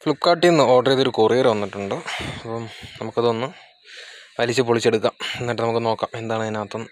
ഫ്ലിപ്കാർട്ടിൽ നിന്ന് ഓർഡർ ചെയ്തൊരു കൊറിയർ വന്നിട്ടുണ്ട് അപ്പം നമുക്കതൊന്ന് വലിച്ച് പൊളിച്ചെടുക്കാം എന്നിട്ട് നമുക്ക് നോക്കാം എന്താണ് അതിനകത്തുനിന്ന്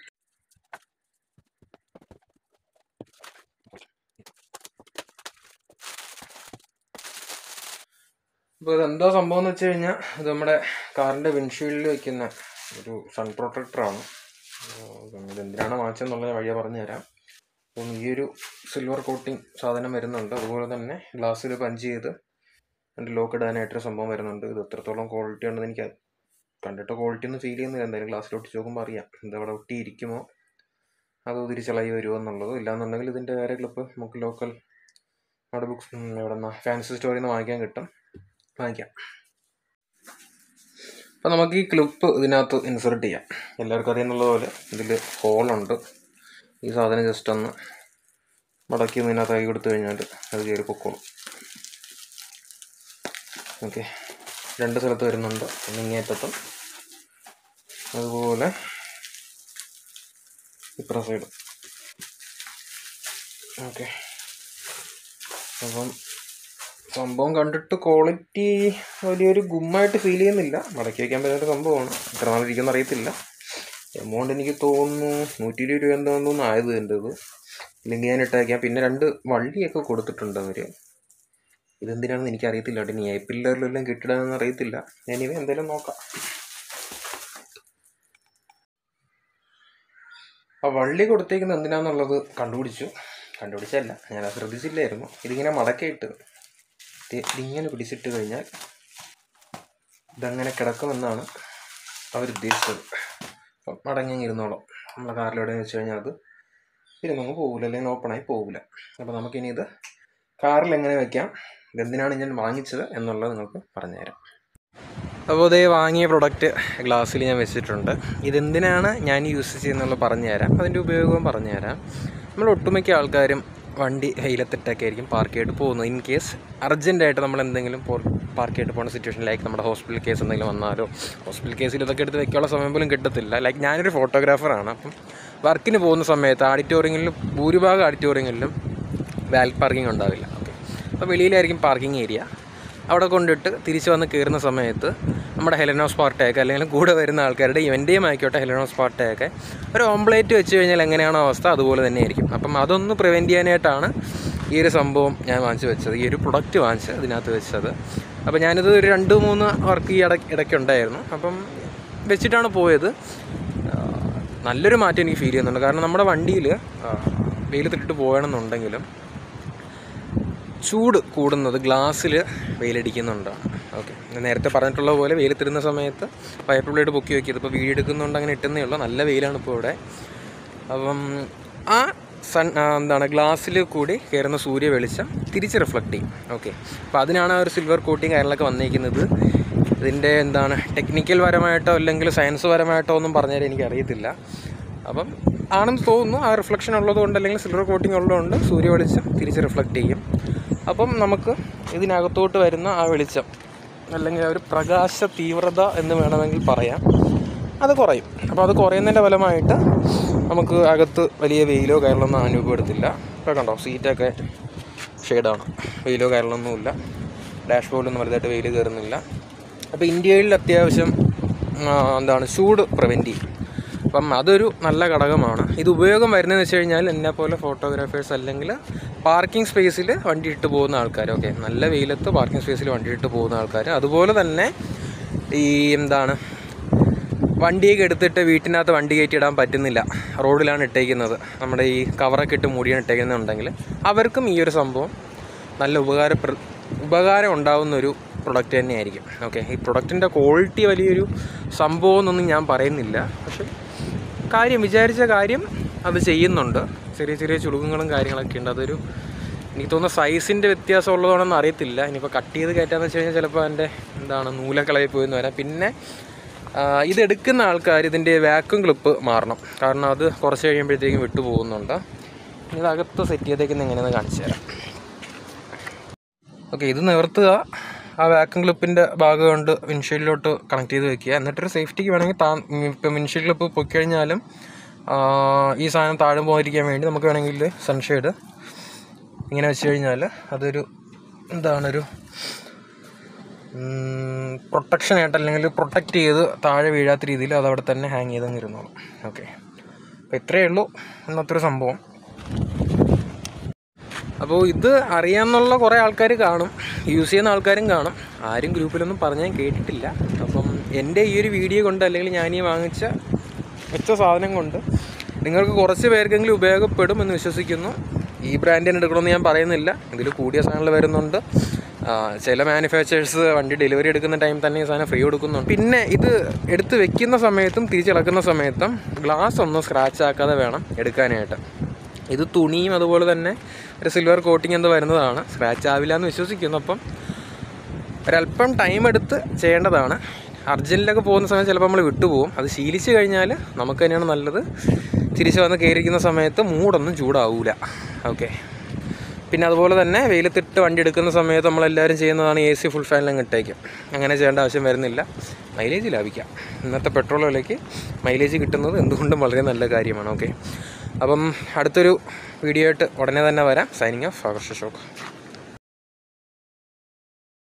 ഇപ്പോൾ ഇതെന്താ സംഭവം എന്ന് വെച്ച് കഴിഞ്ഞാൽ ഇത് നമ്മുടെ കാറിൻ്റെ വിൻഷീൽഡിൽ വെക്കുന്ന ഒരു സൺ പ്രൊട്ടക്ടറാണ് ഇത് എന്തിനാണ് വാങ്ങിച്ചതെന്നുള്ളത് ഞാൻ വഴിയെ പറഞ്ഞു തരാം അപ്പം ഈ ഒരു സിൽവർ കോട്ടിംഗ് സാധനം വരുന്നുണ്ട് അതുപോലെ തന്നെ ഗ്ലാസ്സിൽ പഞ്ച് ചെയ്ത് അതിൻ്റെ ലോക്ക് ഇടാനായിട്ടൊരു സംഭവം വരുന്നുണ്ട് ഇത് എത്രത്തോളം ക്വാളിറ്റി ഉണ്ടെന്ന് എനിക്ക് കണ്ടിട്ട് ക്വാളിറ്റി ഒന്നും ഫീൽ ചെയ്യുന്നില്ല എന്തായാലും ഗ്ലാസ്സിൽ ഒട്ടിച്ച് നോക്കുമ്പോൾ അറിയാം ഇത് അവിടെ ഒട്ടിയിരിക്കുമോ അതോ തിരിച്ചിളകി വരുമോ എന്നുള്ളത് ഇല്ലാന്നുണ്ടെങ്കിൽ ഇതിൻ്റെ വേറെ ക്ലിപ്പ് നമുക്ക് ലോക്കൽ അവിടെ ബുക്സ് എവിടെ നിന്നാ ഫാൻസി സ്റ്റോറിൽ നിന്ന് വാങ്ങിക്കാൻ കിട്ടും വാങ്ങിക്കാം അപ്പോൾ നമുക്ക് ഈ ക്ലിപ്പ് ഇതിനകത്ത് ഇൻസേർട്ട് ചെയ്യാം എല്ലാവർക്കും അറിയുന്നുള്ള പോലെ ഇതിൽ ഹോളുണ്ട് ഈ സാധനം ജസ്റ്റ് ഒന്ന് മടക്കി ഇതിനകത്ത് കൈ കൊടുത്തു കഴിഞ്ഞാൽ അത് കയറി പൊക്കോളും ഓക്കെ രണ്ട് സ്ഥലത്ത് വരുന്നുണ്ട് ഒന്ന് ഇങ്ങേറ്റത്തും അതുപോലെ ഇപ്പുറ സൈഡ് ഓക്കെ അപ്പം സംഭവം കണ്ടിട്ട് ക്വാളിറ്റി വലിയൊരു ഗുമ്മായിട്ട് ഫീൽ ചെയ്യുന്നില്ല മടക്കി വയ്ക്കാൻ പറ്റുന്ന സംഭവമാണ് എത്ര നാളിരിക്കുമെന്ന് അറിയത്തില്ല എമൗണ്ട് എനിക്ക് തോന്നുന്നു നൂറ്റി ഇരുപത് രൂപ എന്താ തോന്നുന്നു ആയത് എൻ്റെ ഇത് ഇല്ലെങ്കിൽ ഞാൻ ഇട്ടേക്കാം പിന്നെ രണ്ട് വള്ളിയൊക്കെ കൊടുത്തിട്ടുണ്ട് അവർ ഇതെന്തിനാണെന്ന് എനിക്ക് അറിയത്തില്ല കേട്ടോ ഇനി ഏപ്പില്ലറിലെല്ലാം കിട്ടിടാനൊന്നും അറിയത്തില്ല ഞാനിവ എന്തായാലും നോക്കാം ആ വള്ളി കൊടുത്തേക്കുന്നത് എന്തിനാന്നുള്ളത് കണ്ടുപിടിച്ചു കണ്ടുപിടിച്ചല്ല ഞാൻ അത് ശ്രദ്ധിച്ചില്ലായിരുന്നു ഇതിങ്ങനെ മടക്കിയിട്ട് ഇത് ഇതിങ്ങനെ പിടിച്ചിട്ട് കഴിഞ്ഞാൽ ഇതങ്ങനെ കിടക്കുമെന്നാണ് അവരുദ്ദേശിച്ചത് അപ്പം മടങ്ങി ഇരുന്നോളാം നമ്മളെ കാറിലെവിടെ വെച്ച് കഴിഞ്ഞാൽ അത് ഇരുന്നങ്ങ് പോകില്ല അല്ലെങ്കിൽ ഓപ്പണായി പോകില്ല അപ്പോൾ നമുക്കിനി ഇത് കാറിൽ എങ്ങനെ വെക്കാം ഇതെന്തിനാണ് ഞാൻ വാങ്ങിച്ചത് എന്നുള്ളത് നിങ്ങൾക്ക് പറഞ്ഞുതരാം അപ്പോൾ ഇതേ വാങ്ങിയ പ്രൊഡക്റ്റ് ഗ്ലാസ്സിൽ ഞാൻ വെച്ചിട്ടുണ്ട് ഇതെന്തിനാണ് ഞാൻ യൂസ് ചെയ്യുന്നുള്ളത് പറഞ്ഞുതരാം അതിൻ്റെ ഉപയോഗവും പറഞ്ഞുതരാം നമ്മൾ ഒട്ടുമിക്ക ആൾക്കാരും വണ്ടി വെയിലത്തിട്ടൊക്കെ ആയിരിക്കും പാർക്ക് ചെയ്തിട്ട് പോകുന്നത് ഇൻ കേസ് അർജൻറ്റായിട്ട് നമ്മൾ എന്തെങ്കിലും പാർക്ക് ചെയ്തിട്ട് പോകുന്ന സിറ്റുവേഷൻ ലൈക്ക് നമ്മുടെ ഹോസ്പിറ്റൽ കേസ് എന്തെങ്കിലും വന്നാലോ ഹോസ്പിറ്റൽ കേസിൽ ഇതൊക്കെ എടുത്ത് വെക്കാനുള്ള സമയം പോലും കിട്ടത്തില്ല ലൈക്ക് ഞാനൊരു ഫോട്ടോഗ്രാഫറാണ് അപ്പം വർക്കിന് പോകുന്ന സമയത്ത് ഓഡിറ്റോറിയങ്ങളിലും ഭൂരിഭാഗം ഓഡിറ്റോറിയങ്ങളിലും വാൽ പാർക്കിംഗ് ഉണ്ടാവില്ല ഓക്കെ അപ്പോൾ വെളിയിലായിരിക്കും പാർക്കിംഗ് ഏരിയ അവിടെ കൊണ്ടിട്ട് തിരിച്ച് വന്ന് കയറുന്ന സമയത്ത് നമ്മുടെ ഹെലനോസ് പാർട്ടയൊക്കെ അല്ലെങ്കിൽ കൂടെ വരുന്ന ആൾക്കാരുടെ ഇവൻ്റെയും ആയിക്കോട്ടെ ഹെലനോസ് പാർട്ടയൊക്കെ ഒരു ഓംപ്ലേറ്റ് വെച്ച് കഴിഞ്ഞാൽ എങ്ങനെയാണോ അവസ്ഥ അതുപോലെ തന്നെ ആയിരിക്കും അപ്പം അതൊന്ന് പ്രിവെൻറ്റ് ചെയ്യാനായിട്ടാണ് ഈ ഒരു സംഭവം ഞാൻ വാങ്ങിച്ച് വെച്ചത് ഈ ഒരു പ്രൊഡക്റ്റ് വാങ്ങിച്ച് ഇതിനകത്ത് വെച്ചത് അപ്പോൾ ഞാനിത് ഒരു രണ്ട് മൂന്ന് വർക്ക് ഈ ഇടയ്ക്ക് ഇടയ്ക്കുണ്ടായിരുന്നു അപ്പം വെച്ചിട്ടാണ് പോയത് നല്ലൊരു മാറ്റം എനിക്ക് ഫീൽ ചെയ്യുന്നുണ്ട് കാരണം നമ്മുടെ വണ്ടിയിൽ വെയിലത്തിട്ടിട്ട് പോകണമെന്നുണ്ടെങ്കിലും ചൂട് കൂടുന്നത് ഗ്ലാസ്സിൽ വെയിലടിക്കുന്നുണ്ടാണ് ഓക്കെ നേരത്തെ പറഞ്ഞിട്ടുള്ള പോലെ വെയിലത്തിരുന്ന സമയത്ത് പൈപ്പ് ബ്ലേഡ് പൊക്കി വെക്കിയത് ഇപ്പോൾ വീട് എടുക്കുന്നുണ്ട് അങ്ങനെ ഇട്ടുന്നേ ഉള്ളൂ നല്ല വെയിലാണ് ഇപ്പോൾ ഇവിടെ അപ്പം ആ സൺ എന്താണ് ഗ്ലാസ്സിൽ കൂടി കയറുന്ന സൂര്യ വെളിച്ചം തിരിച്ച് റിഫ്ലക്റ്റ് ചെയ്യും ഓക്കെ അപ്പോൾ അതിനാണ് ആ ഒരു സിൽവർ കോട്ടിങ് കാര്യങ്ങളൊക്കെ വന്നിരിക്കുന്നത് ഇതിൻ്റെ എന്താണ് ടെക്നിക്കൽ പരമായിട്ടോ അല്ലെങ്കിൽ സയൻസ് പരമായിട്ടോ ഒന്നും പറഞ്ഞാൽ എനിക്കറിയത്തില്ല അപ്പം ആണെന്ന് തോന്നുന്നു ആ റിഫ്ലക്ഷൻ ഉള്ളതുകൊണ്ട് അല്ലെങ്കിൽ സിൽവർ കോട്ടിങ് ഉള്ളതുകൊണ്ട് സൂര്യ വെളിച്ചം തിരിച്ച് റിഫ്ലക്റ്റ് ചെയ്യും അപ്പം നമുക്ക് ഇതിനകത്തോട്ട് വരുന്ന ആ വെളിച്ചം അല്ലെങ്കിൽ ആ ഒരു പ്രകാശ തീവ്രത എന്ന് വേണമെങ്കിൽ പറയാം അത് കുറയും അപ്പോൾ അത് കുറയുന്നതിൻ്റെ ഫലമായിട്ട് നമുക്ക് അകത്ത് വലിയ വെയിലോ കാര്യങ്ങളൊന്നും അനുഭവപ്പെടുത്തില്ല ഇപ്പോൾ കണ്ടോ സീറ്റൊക്കെ ഷെയ്ഡാണ് വെയിലോ കാര്യങ്ങളൊന്നുമില്ല ഡാഷ് ബോർഡിലൊന്നും വലുതായിട്ട് വെയിൽ കയറുന്നില്ല അപ്പോൾ ഇന്ത്യയിൽ അത്യാവശ്യം എന്താണ് ചൂട് പ്രിവെൻറ്റ് ചെയ്യും അപ്പം അതൊരു നല്ല ഘടകമാണ് ഇത് ഉപയോഗം വരുന്നതെന്ന് വെച്ച് കഴിഞ്ഞാൽ എന്നെ പോലെ ഫോട്ടോഗ്രാഫേഴ്സ് അല്ലെങ്കിൽ പാർക്കിംഗ് സ്പേസിൽ വണ്ടി ഇട്ട് പോകുന്ന ആൾക്കാർ ഓക്കെ നല്ല വെയിലത്ത് പാർക്കിംഗ് സ്പേസിൽ വണ്ടി ഇട്ട് പോകുന്ന ആൾക്കാർ അതുപോലെ തന്നെ ഈ എന്താണ് വണ്ടിയൊക്കെ എടുത്തിട്ട് വീട്ടിനകത്ത് വണ്ടി കയറ്റി ഇടാൻ പറ്റുന്നില്ല റോഡിലാണ് ഇട്ടേക്കുന്നത് നമ്മുടെ ഈ കവറൊക്കെ ഇട്ട് മൂടിയാണ് ഇട്ടേക്കുന്നുണ്ടെങ്കിൽ അവർക്കും ഈ ഒരു സംഭവം നല്ല ഉപകാര ഉപകാരം ഉണ്ടാവുന്ന ഒരു പ്രൊഡക്റ്റ് തന്നെയായിരിക്കും ഓക്കെ ഈ പ്രൊഡക്റ്റിൻ്റെ ക്വാളിറ്റി വലിയൊരു സംഭവം എന്നൊന്നും ഞാൻ പറയുന്നില്ല പക്ഷെ കാര്യം വിചാരിച്ച കാര്യം അത് ചെയ്യുന്നുണ്ട് ചെറിയ ചെറിയ ചുളുക്കങ്ങളും കാര്യങ്ങളൊക്കെ ഉണ്ട് അതൊരു എനിക്ക് തോന്നുന്ന സൈസിൻ്റെ വ്യത്യാസം ഉള്ളതാണെന്ന് അറിയത്തില്ല ഇനിയിപ്പോൾ കട്ട് ചെയ്ത് കയറ്റാന്ന് വെച്ച് കഴിഞ്ഞാൽ ചിലപ്പോൾ അതിൻ്റെ എന്താണ് നൂലക്കളയിൽ പോയെന്ന് വരാം പിന്നെ ഇതെടുക്കുന്ന ആൾക്കാർ ഇതിൻ്റെ വാക്യൂം ക്ലിപ്പ് മാറണം കാരണം അത് കുറച്ച് കഴിയുമ്പോഴത്തേക്കും വിട്ടു പോകുന്നുണ്ട് ഇതകത്ത് സെറ്റ് ചെയ്തേക്കുന്ന എങ്ങനെയാണെന്ന് കാണിച്ചു തരാം ഓക്കെ ഇത് നിവർത്തുക ആ വാക്യൂം ക്ലിപ്പിൻ്റെ ഭാഗം കൊണ്ട് വിൻഷീൽഡിലോട്ട് കണക്ട് ചെയ്ത് വെക്കുക എന്നിട്ടൊരു സേഫ്റ്റിക്ക് വേണമെങ്കിൽ താ ഇപ്പം വിൻഷീൽഡ് ക്ലിപ്പ് പൊക്കിക്കഴിഞ്ഞാലും ഈ സാധനം താഴെ പോകാതിരിക്കാൻ വേണ്ടി നമുക്ക് വേണമെങ്കിൽ സൺഷെയ്ഡ് ഇങ്ങനെ വെച്ച് കഴിഞ്ഞാൽ അതൊരു എന്താണ് ഒരു പ്രൊട്ടക്ഷൻ ആയിട്ട് അല്ലെങ്കിൽ പ്രൊട്ടക്റ്റ് ചെയ്ത് താഴെ വീഴാത്ത രീതിയിൽ അത് അവിടെ തന്നെ ഹാങ് ചെയ്തങ്ങ് ഇരുന്നോളും ഓക്കെ അപ്പോൾ ഇത്രയേ ഉള്ളൂ ഇന്നത്തെ ഒരു സംഭവം അപ്പോൾ ഇത് അറിയാമെന്നുള്ള കുറേ ആൾക്കാർ കാണും യൂസ് ചെയ്യുന്ന ആൾക്കാരും കാണും ആരും ഗ്രൂപ്പിലൊന്നും പറഞ്ഞ് ഞാൻ കേട്ടിട്ടില്ല അപ്പം എൻ്റെ ഈ ഒരു വീഡിയോ കൊണ്ട് അല്ലെങ്കിൽ ഞാൻ ഈ വാങ്ങിച്ച വെച്ച സാധനം കൊണ്ട് നിങ്ങൾക്ക് കുറച്ച് പേർക്കെങ്കിലും ഉപയോഗപ്പെടും എന്ന് വിശ്വസിക്കുന്നു ഈ ബ്രാൻഡ് തന്നെ എടുക്കണമെന്ന് ഞാൻ പറയുന്നില്ല ഇതിൽ കൂടിയ സാധനങ്ങൾ വരുന്നുണ്ട് ആ, ചില മാനുഫാക്ചേഴ്സ് വണ്ടി ഡെലിവറി എടുക്കുന്ന ടൈം തന്നെ ഈ സാധനം ഫ്രീ കൊടുക്കുന്നുണ്ട് പിന്നെ ഇത് എടുത്ത് വെക്കുന്ന സമയത്തും തിരിച്ചിളക്കുന്ന സമയത്തും ഗ്ലാസ് ഒന്നും സ്ക്രാച്ച് ആക്കാതെ വേണം എടുക്കാനായിട്ട് ഇത് തുണിയും അതുപോലെ തന്നെ ഒരു സിൽവർ കോട്ടിങ് എന്തോ വരുന്നതാണ് സ്ക്രാച്ച് ആവില്ല എന്ന് വിശ്വസിക്കുന്നു അപ്പം ഒരല്പം ടൈം എടുത്ത് ചെയ്യേണ്ടതാണ് അർജൻറ്റിലൊക്കെ പോകുന്ന സമയത്ത് ചിലപ്പോൾ നമ്മൾ വിട്ടുപോകും അത് ശീലിച്ച് കഴിഞ്ഞാൽ നമുക്ക് തന്നെയാണ് നല്ലത് തിരിച്ച് വന്ന് കയറിയിരിക്കുന്ന സമയത്ത് മൂടൊന്നും ചൂടാവൂല ഓക്കെ പിന്നെ അതുപോലെ തന്നെ വെയിലത്തിട്ട് വണ്ടി എടുക്കുന്ന സമയത്ത് നമ്മളെല്ലാവരും ചെയ്യുന്നതാണ് എ സി ഫുൾ ഫാനിലും ഇട്ടേക്കും അങ്ങനെ ചെയ്യേണ്ട ആവശ്യം വരുന്നില്ല മൈലേജ് ലാഭിക്കാം ഇന്നത്തെ പെട്രോൾ വിലയ്ക്ക് മൈലേജ് കിട്ടുന്നത് എന്തുകൊണ്ടും വളരെ നല്ല കാര്യമാണ് ഓക്കെ അപ്പം അടുത്തൊരു വീഡിയോ ആയിട്ട് ഉടനെ തന്നെ വരാം സൈനിങ് ഓഫ് ആകർഷ ഷോക്ക്